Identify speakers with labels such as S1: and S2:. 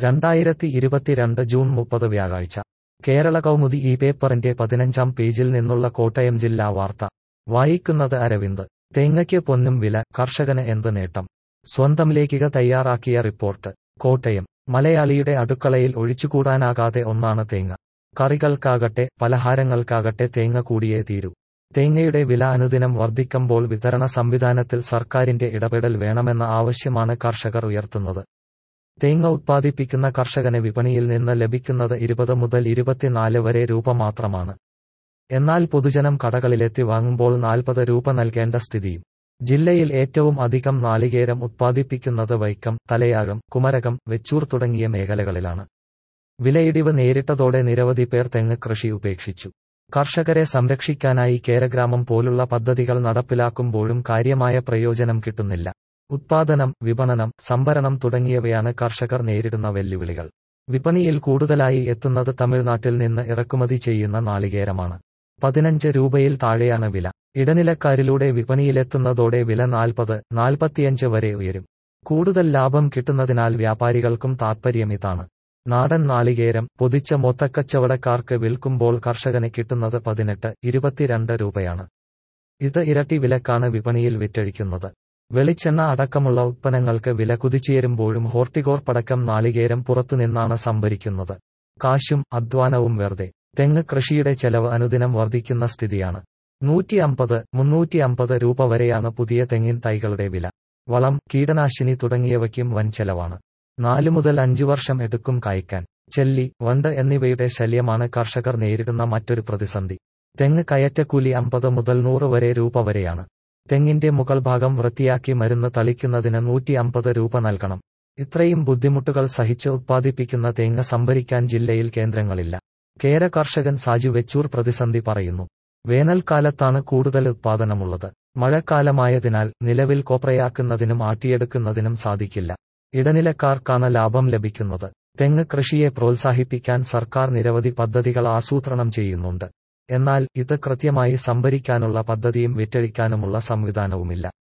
S1: രണ്ടായിരത്തി ഇരുപത്തിരണ്ട് ജൂൺ മുപ്പത് വ്യാഴാഴ്ച കേരള കൗമുദി ഈ പേപ്പറിന്റെ പതിനഞ്ചാം പേജിൽ നിന്നുള്ള കോട്ടയം ജില്ലാ വാർത്ത വായിക്കുന്നത് അരവിന്ദ് തേങ്ങയ്ക്ക് പൊന്നും വില കർഷകന് എന്ത് നേട്ടം സ്വന്തം ലേഖിക തയ്യാറാക്കിയ റിപ്പോർട്ട് കോട്ടയം മലയാളിയുടെ അടുക്കളയിൽ ഒഴിച്ചുകൂടാനാകാതെ ഒന്നാണ് തേങ്ങ കറികൾക്കാകട്ടെ പലഹാരങ്ങൾക്കാകട്ടെ തേങ്ങ കൂടിയേ തീരൂ തേങ്ങയുടെ വില അനുദിനം വർദ്ധിക്കുമ്പോൾ വിതരണ സംവിധാനത്തിൽ സർക്കാരിന്റെ ഇടപെടൽ വേണമെന്ന ആവശ്യമാണ് കർഷകർ ഉയർത്തുന്നത് തേങ്ങ ഉത്പാദിപ്പിക്കുന്ന കർഷകന് വിപണിയിൽ നിന്ന് ലഭിക്കുന്നത് ഇരുപത് മുതൽ ഇരുപത്തിനാല് വരെ രൂപ മാത്രമാണ് എന്നാൽ പൊതുജനം കടകളിലെത്തി വാങ്ങുമ്പോൾ നാൽപ്പത് രൂപ നൽകേണ്ട സ്ഥിതിയും ജില്ലയിൽ ഏറ്റവും അധികം നാളികേരം ഉത്പാദിപ്പിക്കുന്നത് വൈക്കം തലയാഴം കുമരകം വെച്ചൂർ തുടങ്ങിയ മേഖലകളിലാണ് വിലയിടിവ് നേരിട്ടതോടെ നിരവധി പേർ തെങ്ങ് കൃഷി ഉപേക്ഷിച്ചു കർഷകരെ സംരക്ഷിക്കാനായി കേരഗ്രാമം പോലുള്ള പദ്ധതികൾ നടപ്പിലാക്കുമ്പോഴും കാര്യമായ പ്രയോജനം കിട്ടുന്നില്ല ഉത്പാദനം വിപണനം സംഭരണം തുടങ്ങിയവയാണ് കർഷകർ നേരിടുന്ന വെല്ലുവിളികൾ വിപണിയിൽ കൂടുതലായി എത്തുന്നത് തമിഴ്നാട്ടിൽ നിന്ന് ഇറക്കുമതി ചെയ്യുന്ന നാളികേരമാണ് പതിനഞ്ച് രൂപയിൽ താഴെയാണ് വില ഇടനിലക്കാരിലൂടെ വിപണിയിലെത്തുന്നതോടെ വില നാൽപ്പത് നാൽപ്പത്തിയഞ്ച് വരെ ഉയരും കൂടുതൽ ലാഭം കിട്ടുന്നതിനാൽ വ്യാപാരികൾക്കും താൽപ്പര്യം ഇതാണ് നാടൻ നാളികേരം പൊതിച്ച മൊത്തക്കച്ചവടക്കാർക്ക് വിൽക്കുമ്പോൾ കർഷകന് കിട്ടുന്നത് പതിനെട്ട് ഇരുപത്തിരണ്ട് രൂപയാണ് ഇത് ഇരട്ടി വിലക്കാണ് വിപണിയിൽ വിറ്റഴിക്കുന്നത് വെളിച്ചെണ്ണ അടക്കമുള്ള ഉത്പന്നങ്ങൾക്ക് വില കുതിച്ചുയരുമ്പോഴും ഹോർട്ടികോർപ്പടക്കം നാളികേരം പുറത്തുനിന്നാണ് സംഭരിക്കുന്നത് കാശും അധ്വാനവും വെറുതെ തെങ്ങ് കൃഷിയുടെ ചെലവ് അനുദിനം വർദ്ധിക്കുന്ന സ്ഥിതിയാണ് നൂറ്റി അമ്പത് മുന്നൂറ്റി അമ്പത് രൂപ വരെയാണ് പുതിയ തെങ്ങിൻ തൈകളുടെ വില വളം കീടനാശിനി തുടങ്ങിയവയ്ക്കും വൻ ചെലവാണ് നാലു മുതൽ അഞ്ചു വർഷം എടുക്കും കായ്ക്കാൻ ചെല്ലി വണ്ട് എന്നിവയുടെ ശല്യമാണ് കർഷകർ നേരിടുന്ന മറ്റൊരു പ്രതിസന്ധി തെങ്ങ് കയറ്റക്കൂലി അമ്പത് മുതൽ നൂറ് വരെ രൂപ വരെയാണ് തെങ്ങിന്റെ മുകൾ ഭാഗം വൃത്തിയാക്കി മരുന്ന് തളിക്കുന്നതിന് നൂറ്റി അമ്പത് രൂപ നൽകണം ഇത്രയും ബുദ്ധിമുട്ടുകൾ സഹിച്ച് ഉത്പാദിപ്പിക്കുന്ന തേങ്ങ സംഭരിക്കാൻ ജില്ലയിൽ കേന്ദ്രങ്ങളില്ല കേര കർഷകൻ സാജു വെച്ചൂർ പ്രതിസന്ധി പറയുന്നു വേനൽക്കാലത്താണ് കൂടുതൽ ഉത്പാദനമുള്ളത് മഴക്കാലമായതിനാൽ നിലവിൽ കോപ്രയാക്കുന്നതിനും ആട്ടിയെടുക്കുന്നതിനും സാധിക്കില്ല ഇടനിലക്കാർക്കാണ് ലാഭം ലഭിക്കുന്നത് തെങ്ങ് കൃഷിയെ പ്രോത്സാഹിപ്പിക്കാൻ സർക്കാർ നിരവധി പദ്ധതികൾ ആസൂത്രണം ചെയ്യുന്നുണ്ട് എന്നാൽ ഇത് കൃത്യമായി സംഭരിക്കാനുള്ള പദ്ധതിയും വിറ്റഴിക്കാനുമുള്ള സംവിധാനവുമില്ല